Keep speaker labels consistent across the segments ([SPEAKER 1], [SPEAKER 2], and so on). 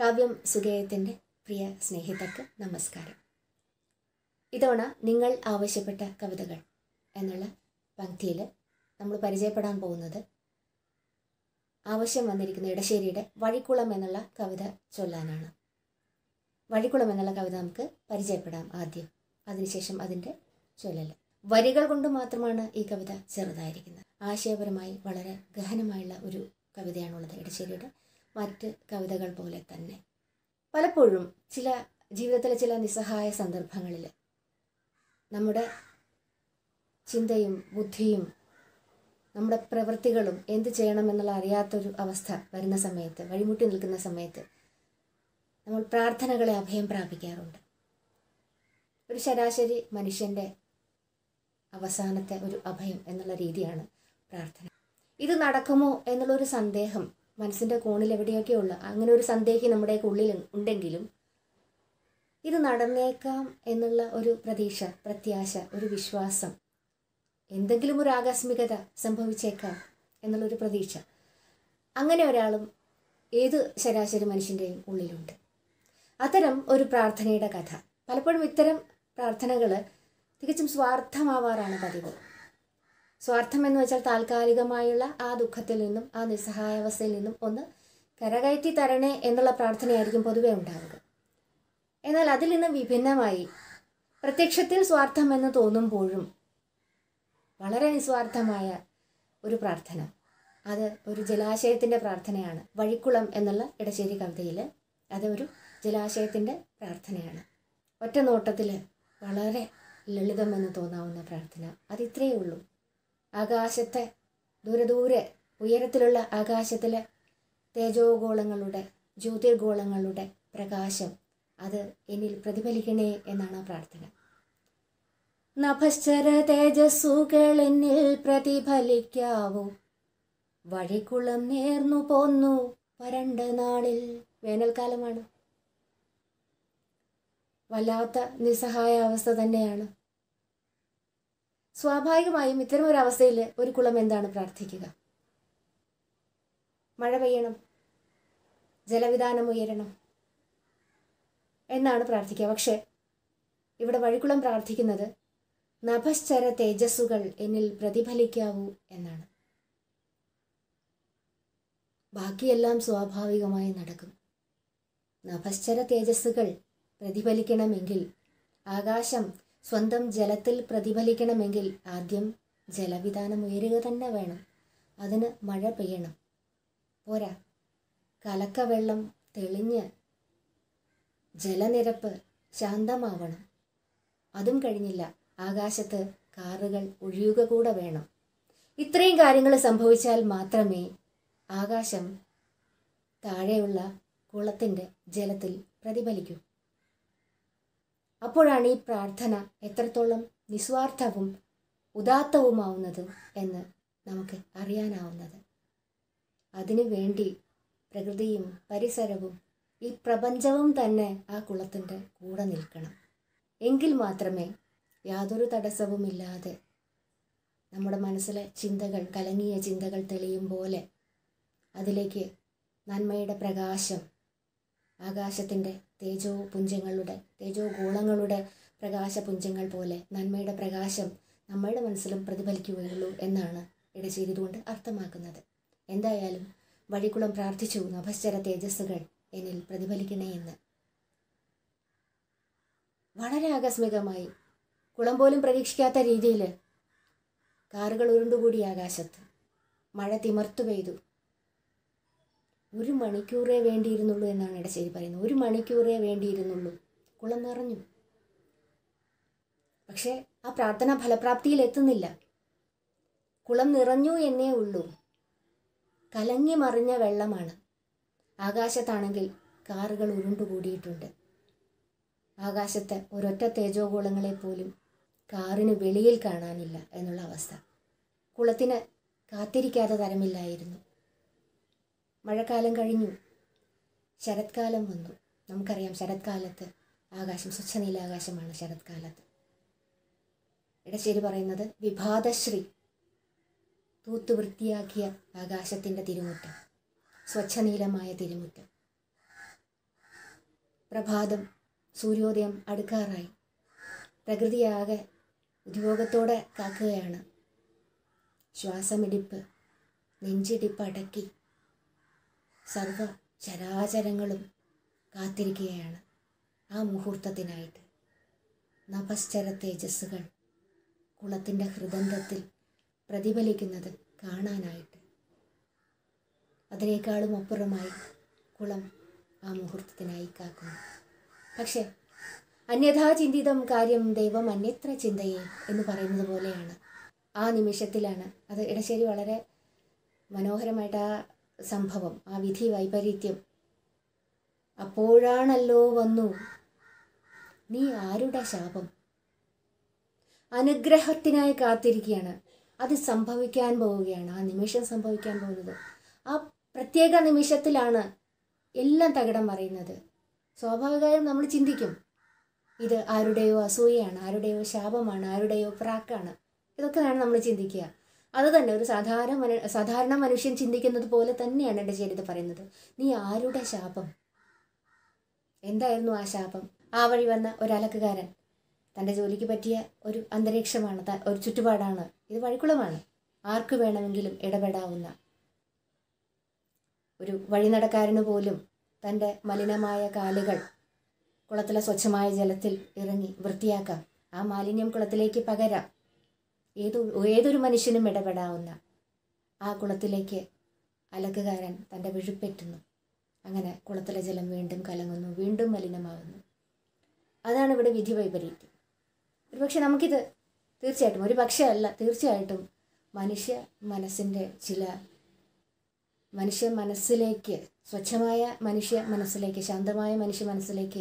[SPEAKER 1] കാവ്യം സുഗേയത്തിൻ്റെ പ്രിയ സ്നേഹിതർക്ക് നമസ്കാരം ഇതവണ നിങ്ങൾ ആവശ്യപ്പെട്ട കവിതകൾ എന്നുള്ള പങ്ക്തിയിൽ നമ്മൾ പരിചയപ്പെടാൻ പോകുന്നത് ആവശ്യം വന്നിരിക്കുന്ന ഇടശ്ശേരിയുടെ വഴിക്കുളം എന്നുള്ള കവിത ചൊല്ലാനാണ് വഴിക്കുളം എന്നുള്ള കവിത നമുക്ക് പരിചയപ്പെടാം ആദ്യം അതിനുശേഷം അതിൻ്റെ ചൊല്ലൽ വരികൾ കൊണ്ട് മാത്രമാണ് ഈ കവിത ചെറുതായിരിക്കുന്നത് ആശയപരമായി വളരെ ഗഹനമായുള്ള ഒരു കവിതയാണുള്ളത് ഇടശ്ശേരിയുടെ മറ്റ് കവിതകൾ പോലെ തന്നെ പലപ്പോഴും ചില ജീവിതത്തിലെ ചില നിസ്സഹായ സന്ദർഭങ്ങളിൽ നമ്മുടെ ചിന്തയും ബുദ്ധിയും നമ്മുടെ പ്രവൃത്തികളും എന്ത് ചെയ്യണമെന്നുള്ള അറിയാത്തൊരു അവസ്ഥ വരുന്ന സമയത്ത് വഴിമുട്ടി നിൽക്കുന്ന സമയത്ത് നമ്മൾ പ്രാർത്ഥനകളെ അഭയം പ്രാപിക്കാറുണ്ട് ഒരു ശരാശരി മനുഷ്യൻ്റെ അവസാനത്തെ ഒരു അഭയം എന്നുള്ള രീതിയാണ് പ്രാർത്ഥന ഇത് നടക്കുമോ എന്നുള്ളൊരു സന്ദേഹം മനസ്സിൻ്റെ കോണിൽ എവിടെയൊക്കെയുള്ള അങ്ങനെ ഒരു സന്ദേഹം നമ്മുടെയൊക്കെ ഉള്ളിൽ ഉണ്ടെങ്കിലും ഇത് നടന്നേക്കാം എന്നുള്ള ഒരു പ്രതീക്ഷ പ്രത്യാശ ഒരു വിശ്വാസം എന്തെങ്കിലും ഒരു ആകസ്മികത സംഭവിച്ചേക്കാം എന്നുള്ളൊരു പ്രതീക്ഷ അങ്ങനെ ഒരാളും ഏത് ശരാശരി മനുഷ്യൻ്റെയും ഉള്ളിലുണ്ട് അത്തരം ഒരു പ്രാർത്ഥനയുടെ കഥ പലപ്പോഴും ഇത്തരം പ്രാർത്ഥനകൾ തികച്ചും സ്വാർത്ഥമാവാറാണ് പതിവ് സ്വാർത്ഥം എന്ന് വെച്ചാൽ താൽക്കാലികമായുള്ള ആ ദുഃഖത്തിൽ നിന്നും ആ നിസ്സഹായാവസ്ഥയിൽ നിന്നും ഒന്ന് കരകയറ്റി തരണേ എന്നുള്ള പ്രാർത്ഥനയായിരിക്കും പൊതുവെ ഉണ്ടാവുക എന്നാൽ അതിൽ നിന്ന് വിഭിന്നമായി പ്രത്യക്ഷത്തിൽ സ്വാർത്ഥം എന്ന് തോന്നുമ്പോഴും വളരെ നിസ്വാർത്ഥമായ ഒരു പ്രാർത്ഥന അത് ഒരു ജലാശയത്തിൻ്റെ പ്രാർത്ഥനയാണ് വഴിക്കുളം എന്നുള്ള ഇടശ്ശേരി കവിതയിൽ അത് ഒരു ജലാശയത്തിൻ്റെ പ്രാർത്ഥനയാണ് ഒറ്റ നോട്ടത്തിൽ വളരെ ലളിതമെന്ന് തോന്നാവുന്ന പ്രാർത്ഥന അത് ഇത്രയേ ഉള്ളൂ ആകാശത്തെ ദൂരെ ദൂരെ ഉയരത്തിലുള്ള ആകാശത്തിലെ തേജോഗോളങ്ങളുടെ ജ്യോതിർഗോളങ്ങളുടെ പ്രകാശം അത് എന്നിൽ പ്രതിഫലിക്കണേ എന്നാണ് ആ പ്രാർത്ഥന നഭശ്ചര തേജസ്സുകൾ എന്നിൽ പ്രതിഫലിക്കാവൂ വഴിക്കുളം നേർന്നു പോന്നു വരണ്ട നാളിൽ വേനൽക്കാലമാണ് വല്ലാത്ത നിസ്സഹായ അവസ്ഥ തന്നെയാണ് സ്വാഭാവികമായും ഇത്തരം ഒരു അവസ്ഥയിൽ ഒരു കുളം എന്താണ് പ്രാർത്ഥിക്കുക മഴ പെയ്യണം ജലവിധാനം ഉയരണം എന്നാണ് പ്രാർത്ഥിക്കുക പക്ഷേ ഇവിടെ വഴിക്കുളം പ്രാർത്ഥിക്കുന്നത് നഭശ്ചര തേജസ്സുകൾ എന്നിൽ പ്രതിഫലിക്കാവൂ എന്നാണ് ബാക്കിയെല്ലാം സ്വാഭാവികമായി നടക്കും നഭശ്ചര തേജസ്സുകൾ പ്രതിഫലിക്കണമെങ്കിൽ ആകാശം സ്വന്തം ജലത്തിൽ പ്രതിഫലിക്കണമെങ്കിൽ ആദ്യം ജലവിധാനം ഉയരുക തന്നെ വേണം അതിന് മഴ പെയ്യണം പോരാ കലക്കവെള്ളം തെളിഞ്ഞ് ജലനിരപ്പ് ശാന്തമാവണം അതും കഴിഞ്ഞില്ല ആകാശത്ത് കാറുകൾ ഒഴിയുക കൂടെ വേണം ഇത്രയും കാര്യങ്ങൾ സംഭവിച്ചാൽ മാത്രമേ ആകാശം താഴെയുള്ള കുളത്തിൻ്റെ ജലത്തിൽ പ്രതിഫലിക്കൂ അപ്പോഴാണ് ഈ പ്രാർത്ഥന എത്രത്തോളം നിസ്വാർത്ഥവും ഉദാത്തവുമാവുന്നത് എന്ന് നമുക്ക് അറിയാനാവുന്നത് അതിനു വേണ്ടി പ്രകൃതിയും പരിസരവും ഈ പ്രപഞ്ചവും തന്നെ ആ കുളത്തിൻ്റെ കൂടെ നിൽക്കണം എങ്കിൽ മാത്രമേ യാതൊരു തടസ്സവുമില്ലാതെ നമ്മുടെ മനസ്സിലെ ചിന്തകൾ കലങ്ങിയ ചിന്തകൾ തെളിയും പോലെ അതിലേക്ക് നന്മയുടെ പ്രകാശം ആകാശത്തിൻ്റെ തേജോ പുഞ്ചങ്ങളുടെ തേജോ ഗോളങ്ങളുടെ പ്രകാശപുഞ്ചങ്ങൾ പോലെ നന്മയുടെ പ്രകാശം നമ്മളുടെ മനസ്സിലും പ്രതിഫലിക്കുകയുള്ളൂ എന്നാണ് ഇടശ്ശേരി ഇതുകൊണ്ട് അർത്ഥമാക്കുന്നത് എന്തായാലും വഴിക്കുളം പ്രാർത്ഥിച്ചു നഭശ്ചര തേജസ്സുകൾ എന്നിൽ പ്രതിഫലിക്കണേ എന്ന് വളരെ ആകസ്മികമായി കുളം പോലും പ്രതീക്ഷിക്കാത്ത രീതിയിൽ കാറുകൾ ഉരുണ്ടുകൂടി ആകാശത്ത് മഴ തിമർത്തു പെയ്തു ഒരു മണിക്കൂറേ വേണ്ടിയിരുന്നുള്ളൂ എന്നാണ് ഇടശ്ശേരി പറയുന്നത് ഒരു മണിക്കൂറേ വേണ്ടിയിരുന്നുള്ളൂ കുളം നിറഞ്ഞു പക്ഷേ ആ പ്രാർത്ഥന ഫലപ്രാപ്തിയിൽ എത്തുന്നില്ല കുളം നിറഞ്ഞു എന്നേ ഉള്ളൂ കലങ്ങി മറിഞ്ഞ വെള്ളമാണ് ആകാശത്താണെങ്കിൽ കാറുകൾ ഉരുണ്ടുകൂടിയിട്ടുണ്ട് ആകാശത്തെ ഒരൊറ്റ തേജോഗോളങ്ങളെ പോലും കാറിന് വെളിയിൽ കാണാനില്ല എന്നുള്ള അവസ്ഥ കുളത്തിന് കാത്തിരിക്കാതെ തരമില്ലായിരുന്നു മഴക്കാലം കഴിഞ്ഞു ശരത്കാലം വന്നു നമുക്കറിയാം ശരത്കാലത്ത് ആകാശം സ്വച്ഛനീല ആകാശമാണ് ശരത്കാലത്ത് ഇടശ്ശേരി പറയുന്നത് വിഭാതശ്രീ തൂത്തു വൃത്തിയാക്കിയ ആകാശത്തിൻ്റെ തിരുമുറ്റം സ്വച്ഛനീലമായ തിരുമുറ്റം പ്രഭാതം സൂര്യോദയം അടുക്കാറായി പ്രകൃതിയാകെ ഉദ്യോഗത്തോടെ കാക്കുകയാണ് ശ്വാസമിടിപ്പ് നെഞ്ചിടിപ്പ് അടക്കി സർവ ചരാചരങ്ങളും കാത്തിരിക്കുകയാണ് ആ മുഹൂർത്തത്തിനായിട്ട് നഭശ്ചര തേജസ്സുകൾ കുളത്തിൻ്റെ ഹൃദന്തത്തിൽ പ്രതിഫലിക്കുന്നത് കാണാനായിട്ട് അതിനേക്കാളും അപ്പുറമായി കുളം ആ മുഹൂർത്തത്തിനായി കാക്കുന്നു പക്ഷേ അന്യഥാ ചിന്തിതം കാര്യം ദൈവം അന്യത്ര ചിന്തയെ എന്ന് പറയുന്നത് പോലെയാണ് ആ നിമിഷത്തിലാണ് അത് ഇടശ്ശേരി വളരെ മനോഹരമായിട്ട് ആ സംഭവം ആ വിധി വൈപരീത്യം അപ്പോഴാണല്ലോ വന്നു നീ ആരുടെ ശാപം അനുഗ്രഹത്തിനായി കാത്തിരിക്കുകയാണ് അത് സംഭവിക്കാൻ പോവുകയാണ് ആ നിമിഷം സംഭവിക്കാൻ പോകുന്നത് ആ പ്രത്യേക നിമിഷത്തിലാണ് എല്ലാം തകിടം മറിയുന്നത് സ്വാഭാവികമായും നമ്മൾ ചിന്തിക്കും ഇത് ആരുടെയോ അസൂയയാണ് ആരുടെയോ ശാപമാണ് ആരുടെയോ പ്രാക്കാണ് ഇതൊക്കെയാണ് നമ്മൾ ചിന്തിക്കുക അത് തന്നെ ഒരു സാധാരണ മനു സാധാരണ മനുഷ്യൻ ചിന്തിക്കുന്നത് പോലെ തന്നെയാണ് എൻ്റെ ചെയ്തത് പറയുന്നത് നീ ആരുടെ ശാപം എന്തായിരുന്നു ആ ശാപം ആ വഴി വന്ന ഒരലക്കുകാരൻ തൻ്റെ ജോലിക്ക് പറ്റിയ ഒരു അന്തരീക്ഷമാണ് ത- ഒരു ചുറ്റുപാടാണ് ഇത് വഴിക്കുളമാണ് ആർക്ക് വേണമെങ്കിലും ഇടപെടാവുന്ന ഒരു വഴിനടക്കാരന് പോലും തൻ്റെ മലിനമായ കാലുകൾ കുളത്തിലെ സ്വച്ഛമായ ജലത്തിൽ ഇറങ്ങി വൃത്തിയാക്കാം ആ മാലിന്യം കുളത്തിലേക്ക് പകരാം ഏതു ഏതൊരു മനുഷ്യനും ഇടപെടാവുന്ന ആ കുളത്തിലേക്ക് അലക്കുകാരൻ തൻ്റെ വിഴുപ്പെറ്റുന്നു അങ്ങനെ കുളത്തിലെ ജലം വീണ്ടും കലങ്ങുന്നു വീണ്ടും മലിനമാകുന്നു അതാണ് ഇവിടെ വിധി വൈപരീത്യം ഒരുപക്ഷെ നമുക്കിത് തീർച്ചയായിട്ടും ഒരു പക്ഷേ അല്ല തീർച്ചയായിട്ടും മനുഷ്യ മനസ്സിൻ്റെ ചില മനുഷ്യ മനസ്സിലേക്ക് സ്വച്ഛമായ മനുഷ്യ മനസ്സിലേക്ക് ശാന്തമായ മനുഷ്യ മനസ്സിലേക്ക്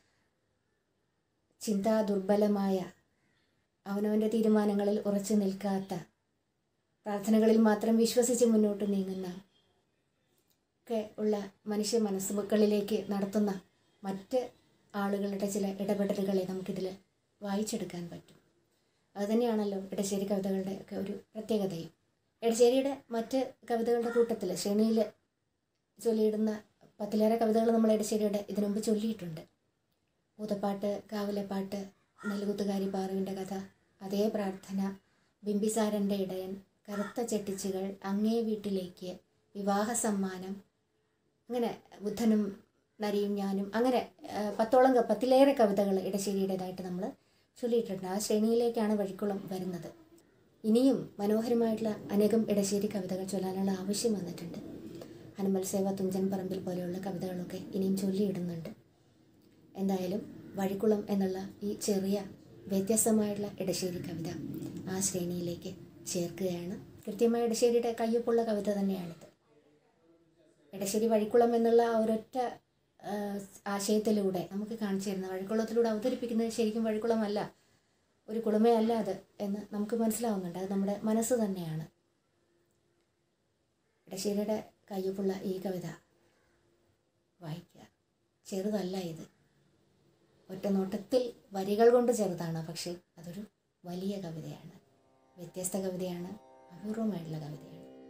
[SPEAKER 1] ചിന്താ ദുർബലമായ അവനവൻ്റെ തീരുമാനങ്ങളിൽ ഉറച്ചു നിൽക്കാത്ത പ്രാർത്ഥനകളിൽ മാത്രം വിശ്വസിച്ച് മുന്നോട്ട് നീങ്ങുന്ന ഒക്കെ ഉള്ള മനുഷ്യ മനസ്സുകളിലേക്ക് നടത്തുന്ന മറ്റ് ആളുകളുടെ ചില ഇടപെടലുകളെ നമുക്കിതിൽ വായിച്ചെടുക്കാൻ പറ്റും അതുതന്നെയാണല്ലോ ഇടശ്ശേരി കവിതകളുടെ ഒക്കെ ഒരു പ്രത്യേകതയും ഇടശ്ശേരിയുടെ മറ്റ് കവിതകളുടെ കൂട്ടത്തിൽ ശ്രേണിയിൽ ചൊല്ലിയിടുന്ന പത്തിലേറെ കവിതകൾ നമ്മൾ ഇടശ്ശേരിയുടെ ഇതിനു മുമ്പ് ചൊല്ലിയിട്ടുണ്ട് ഊതപ്പാട്ട് കാവലപ്പാട്ട് നെല്ലുകുത്തുകാരി പാറുവിൻ്റെ കഥ അതേ പ്രാർത്ഥന ബിംബിസാരൻ്റെ ഇടയൻ കറുത്ത ചെട്ടിച്ചുകൾ അങ്ങേ വീട്ടിലേക്ക് വിവാഹ സമ്മാനം അങ്ങനെ ബുദ്ധനും നരിയും ഞാനും അങ്ങനെ ആ, പത്തോളം ക- പത്തിലേറെ കവിതകൾ ഇടശ്ശേരിയുടേതായിട്ട് നമ്മൾ ചൊല്ലിയിട്ടുണ്ട് ആ ശ്രേണിയിലേക്കാണ് വഴിക്കുളം വരുന്നത് ഇനിയും മനോഹരമായിട്ടുള്ള അനേകം ഇടശ്ശേരി കവിതകൾ ചൊല്ലാനുള്ള ആവശ്യം വന്നിട്ടുണ്ട് ഹനുമൽ സേവ തുഞ്ചൻ പറമ്പിൽ പോലെയുള്ള കവിതകളൊക്കെ ഇനിയും ചൊല്ലിയിടുന്നുണ്ട് എന്തായാലും വഴിക്കുളം എന്നുള്ള ഈ ചെറിയ വ്യത്യസ്തമായിട്ടുള്ള ഇടശ്ശേരി കവിത ആ ശ്രേണിയിലേക്ക് ചേർക്കുകയാണ് കൃത്യമായ ഇടശ്ശേരിയുടെ കയ്യൊപ്പുള്ള കവിത തന്നെയാണിത് ഇടശ്ശേരി വഴിക്കുളം എന്നുള്ള ആ ഒരൊറ്റ ആ, ആശയത്തിലൂടെ നമുക്ക് കാണിച്ചു തരുന്ന വഴിക്കുളത്തിലൂടെ അവതരിപ്പിക്കുന്നത് ശരിക്കും വഴിക്കുളമല്ല ഒരു കുളമേ അല്ല അത് എന്ന് നമുക്ക് മനസ്സിലാവുന്നുണ്ട് അത് നമ്മുടെ മനസ്സ് തന്നെയാണ് ഇടശ്ശേരിയുടെ കയ്യൊപ്പുള്ള ഈ കവിത വായിക്കുക ചെറുതല്ല ഇത് ഒറ്റ നോട്ടത്തിൽ വരികൾ കൊണ്ട് ചെറുതാണ് പക്ഷേ അതൊരു വലിയ കവിതയാണ് വ്യത്യസ്ത കവിതയാണ് അപൂർവമായിട്ടുള്ള കവിതയാണ്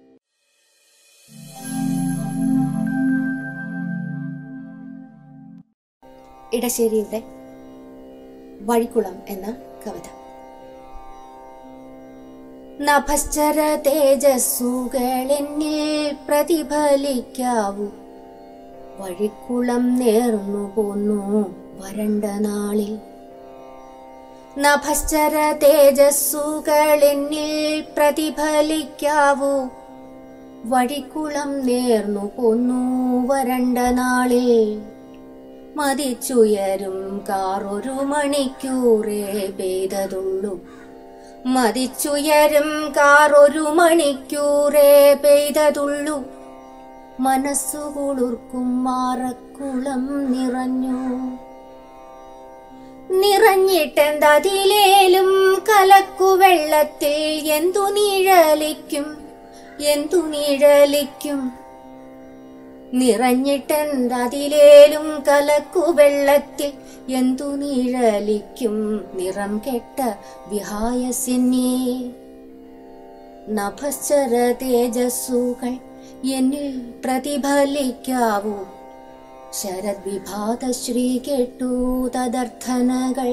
[SPEAKER 1] ഇടശ്ശേരിയുടെ വഴിക്കുളം എന്ന കവിത നഭശ്ചര തേജസ്സുകളെന്നിൽ പ്രതിഫലിക്കാവൂ വഴിക്കുളം നേർന്നു പോന്നു വരണ്ട നാളിൽ നഭശ്ചര തേജസ്സുകളെന്നിൽ പ്രതിഫലിക്കാവൂ വഴിക്കുളം നേർന്നു പോന്നു വരണ്ട നാളിൽ മതിച്ചുയരും കാറൊരു മണിക്കൂറേ പെയ്തതുള്ളൂ മതിച്ചുയരും കാറൊരു മണിക്കൂറേ പെയ്തതുള്ളൂ മനസ്സു കുളിർക്കും മാറക്കുളം നിറഞ്ഞു നിറഞ്ഞിട്ടെന്തതിലേലും കലക്കു വെള്ളത്തിൽ എന്തു നിഴലിക്കും എന്തു നിഴലിക്കും നിറഞ്ഞിട്ടെന്തതിലേലും കലക്കു വെള്ളത്തിൽ എന്തു നിഴലിക്കും നിറം കെട്ട വിഹായസിനെ നഭശ്ചര തേജസ്സുകൾ എന്നിൽ പ്രതിഫലിക്കാവൂ ശരദ്വിഭാതശ്രീ കേട്ടു തദർത്ഥനകൾ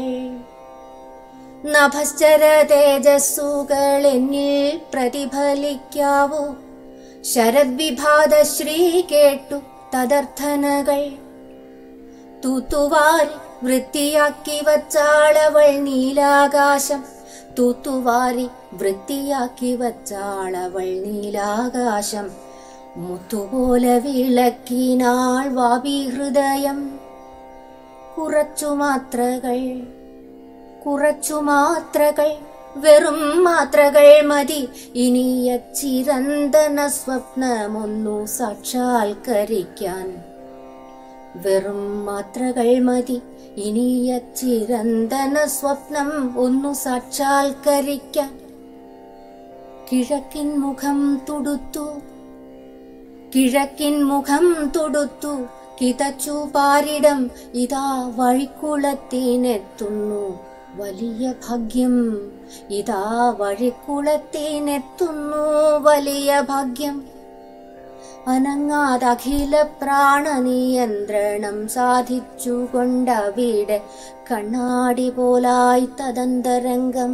[SPEAKER 1] നഭശ്ചര തേജസ്സുകൾ എന്നിൽ പ്രതിഫലിക്കാവൂ ശരദ്വിഭാതശ്രീ കേട്ടു തദർത്ഥനകൾ തൂത്തുവാരി വൃത്തിയാക്കി വച്ചാളവൾ നീലാകാശം തൂത്തുവാരി വൃത്തിയാക്കി വച്ചാളവൾ നീലാകാശം മുത്തുപോലെ വിളക്കിനാൾ വാപി ഹൃദയം കുറച്ചു മാത്രകൾ കുറച്ചു മാത്രകൾ വെറും മാത്രകൾ മതി ഇനിയ ചിരന്തന സ്വപ്നമൊന്നു സാക്ഷാത്കരിക്കാൻ വെറും മാത്രകൾ മതി ഇനിയ ചിരന്തന സ്വപ്നം ഒന്നു സാക്ഷാത്കരിക്കാൻ കിഴക്കിൻ മുഖം തുടുത്തു കിഴക്കിൻ മുഖം തുടുത്തു കിതച്ചു പാരിടം ഇതാ വഴിക്കുളത്തിനെത്തുന്നു വലിയ ഭാഗ്യം ഇതാ വഴിക്കുളത്തിനെത്തുന്നു വലിയ ഭാഗ്യം അനങ്ങാതഖില പ്രാണനിയന്ത്രണം സാധിച്ചുകൊണ്ടവിടെ കണ്ണാടി പോലായി തദന്തരംഗം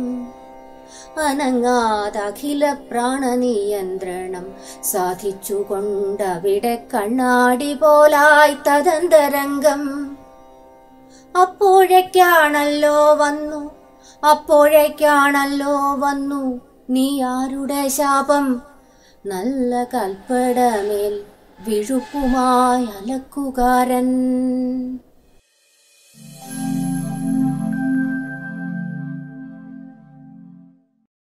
[SPEAKER 1] അനങ്ങാതഖില പ്രാണനിയന്ത്രണം സാധിച്ചുകൊണ്ടവിടെ കണ്ണാടി പോലായി തദന്തരംഗം അപ്പോഴേക്കാണല്ലോ വന്നു അപ്പോഴേക്കാണല്ലോ വന്നു നീ ആരുടെ ശാപം നല്ല കൽപ്പടമേൽ വിഴുപ്പുമായി അലക്കുകാരൻ